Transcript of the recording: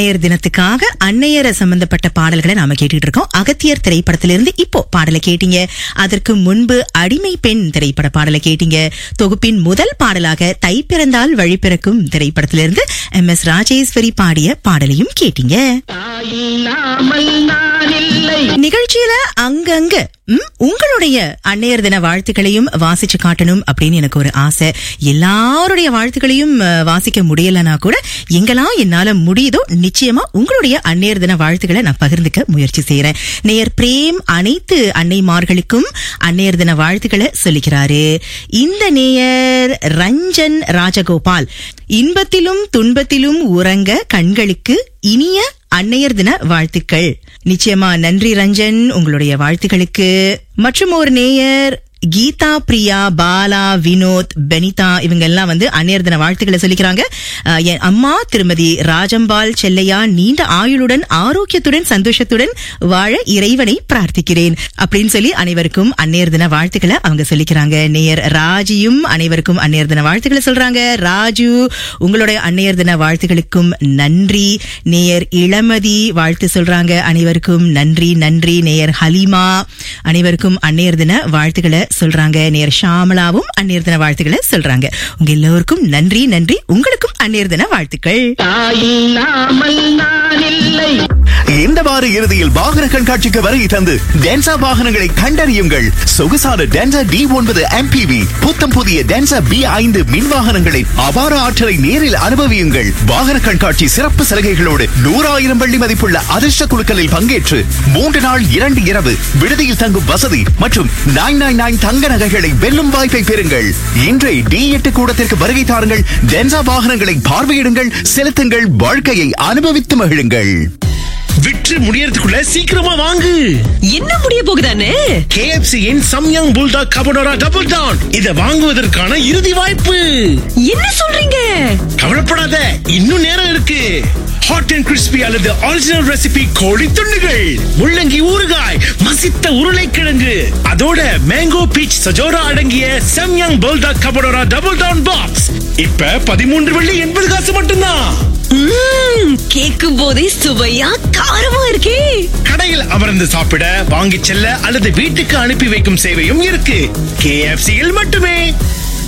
அன்னையர் தினத்துக்காக அன்னையரை சம்பந்தப்பட்ட பாடல்களை நாம கேட்டுட்டு இருக்கோம் அகத்தியர் திரைப்படத்திலிருந்து இப்போ பாடலை கேட்டீங்க அதற்கு முன்பு அடிமை பெண் திரைப்பட பாடலை கேட்டீங்க தொகுப்பின் முதல் பாடலாக தை பிறந்தால் வழி பிறக்கும் திரைப்படத்திலிருந்து எம் எஸ் ராஜேஸ்வரி பாடிய பாடலையும் கேட்டீங்க தாயில்லாமல் நான் இல்லை நிகழ்ச்சியில அங்கங்க ம், உங்களுடைய அன்னையர் தின வாழ்த்துக்களையும் வாசிச்சு காட்டணும் அப்படின்னு எனக்கு ஒரு ஆசை எல்லாருடைய வாழ்த்துக்களையும் அஹ், வாசிக்க முடியலனா கூட எங்கெல்லாம் என்னால முடியுதோ நிச்சயமா உங்களுடைய அன்னையர் தின வாழ்த்துக்களை நான் பகிர்ந்துக்க முயற்சி செய்யறேன் நேயர் பிரேம் அனைத்து அன்னைமார்களுக்கும் அன்னையர் தின வாழ்த்துக்களை சொல்லிக்கிறாரு இந்த நேயர் ரஞ்சன் ராஜகோபால் இன்பத்திலும் துன்பத்திலும் உறங்க கண்களுக்கு இனிய அன்னையர் தின வாழ்த்துக்கள் நிச்சயமா நன்றி ரஞ்சன் உங்களுடைய வாழ்த்துக்களுக்கு மற்றும் ஒரு நேயர் கீதா பிரியா பாலா வினோத் பெனிதா இவங்க எல்லாம் வந்து அன்னையர் தின வாழ்த்துக்களை சொல்லிக்கிறாங்க அஹ், என் அம்மா திருமதி ராஜம்பால் செல்லையா நீண்ட ஆயுளுடன் ஆரோக்கியத்துடன் சந்தோஷத்துடன் வாழ இறைவனை பிரார்த்திக்கிறேன் அப்படின்னு சொல்லி அனைவருக்கும் அன்னையர் தின வாழ்த்துக்களை அவங்க சொல்லிக்கிறாங்க நேயர் ராஜியும் அனைவருக்கும் அன்னையர் தின வாழ்த்துக்களை சொல்றாங்க ராஜு உங்களுடைய அன்னையர் தின வாழ்த்துக்களுக்கும் நன்றி நேயர் இளமதி வாழ்த்து சொல்றாங்க அனைவருக்கும் நன்றி நன்றி நேயர் ஹலீமா அனைவருக்கும் அன்னையர் தின வாழ்த்துக்களை சொல்றாங்க நேயர் ஷாமலாவும் அன்னையர் தின வாழ்த்துக்களை சொல்றாங்க உங்க எல்லோருக்கும் நன்றி நன்றி உங்களுக்கும் அன்னையர் தின வாழ்த்துக்கள் தாயில்லாமல் நான் இல்லை இந்த வார இறுதியில் வாகன கண்காட்சிக்கு வருகை தந்து டென்சா வாகனங்களை கண்டறியுங்கள் சொகுசான டென்சா டி ஒன்பது எம்பிவி புத்தம் புதிய டென்சா பி ஐந்து மின் வாகனங்களை அபார ஆற்றலை நேரில் அனுபவியுங்கள் வாகன கண்காட்சி சிறப்பு சலுகைகளோடு நூறாயிரம் வெள்ளி மதிப்புள்ள அதிர்ஷ்ட குழுக்களில் பங்கேற்று மூன்று நாள் இரண்டு இரவு விடுதியில் தங்கும் வசதி மற்றும் நைன் நைன் நைன் தங்க நகைகளை வெல்லும் வாய்ப்பை பெறுங்கள் இன்றை டி எட்டு கூடத்திற்கு வருகை தாருங்கள் டென்சா வாகனங்களை பார்வையிடுங்கள் செலுத்துங்கள் வாழ்க்கையை அனுபவித்து மகிழுங்கள் விற்று முடியறதுக்குள்ள சீக்கிரமா வாங்கு என்ன முடிய போகுதானே KFC இன் சம்யங் புல்டாக் கபடோரா டபுள் டவுன் இதை வாங்குவதற்கான இறுதி வாய்ப்பு என்ன சொல்றீங்க கவலைப்படாத இன்னும் நேரம் இருக்கு ஹாட் அண்ட் கிறிஸ்பி அல்லது ஒரிஜினல் ரெசிபி கோழி துண்டுகள் முள்ளங்கி ஊறுகாய் மசித்த உருளைக்கிழங்கு அதோட மேங்கோ பீச் சஜோரா அடங்கிய சம்யங் புல்டாக் கபடோரா டபுள் டவுன் பாக்ஸ் இப்ப பதிமூன்று வெள்ளி எண்பது காசு மட்டும்தான் ம்ம், கேட்கும் போதே சுவையா காரமா இருக்கே கடையில் அமர்ந்து சாப்பிட வாங்கிச் செல்ல அல்லது வீட்டுக்கு அனுப்பி வைக்கும் சேவையும் இருக்கு KFC யில் மட்டுமே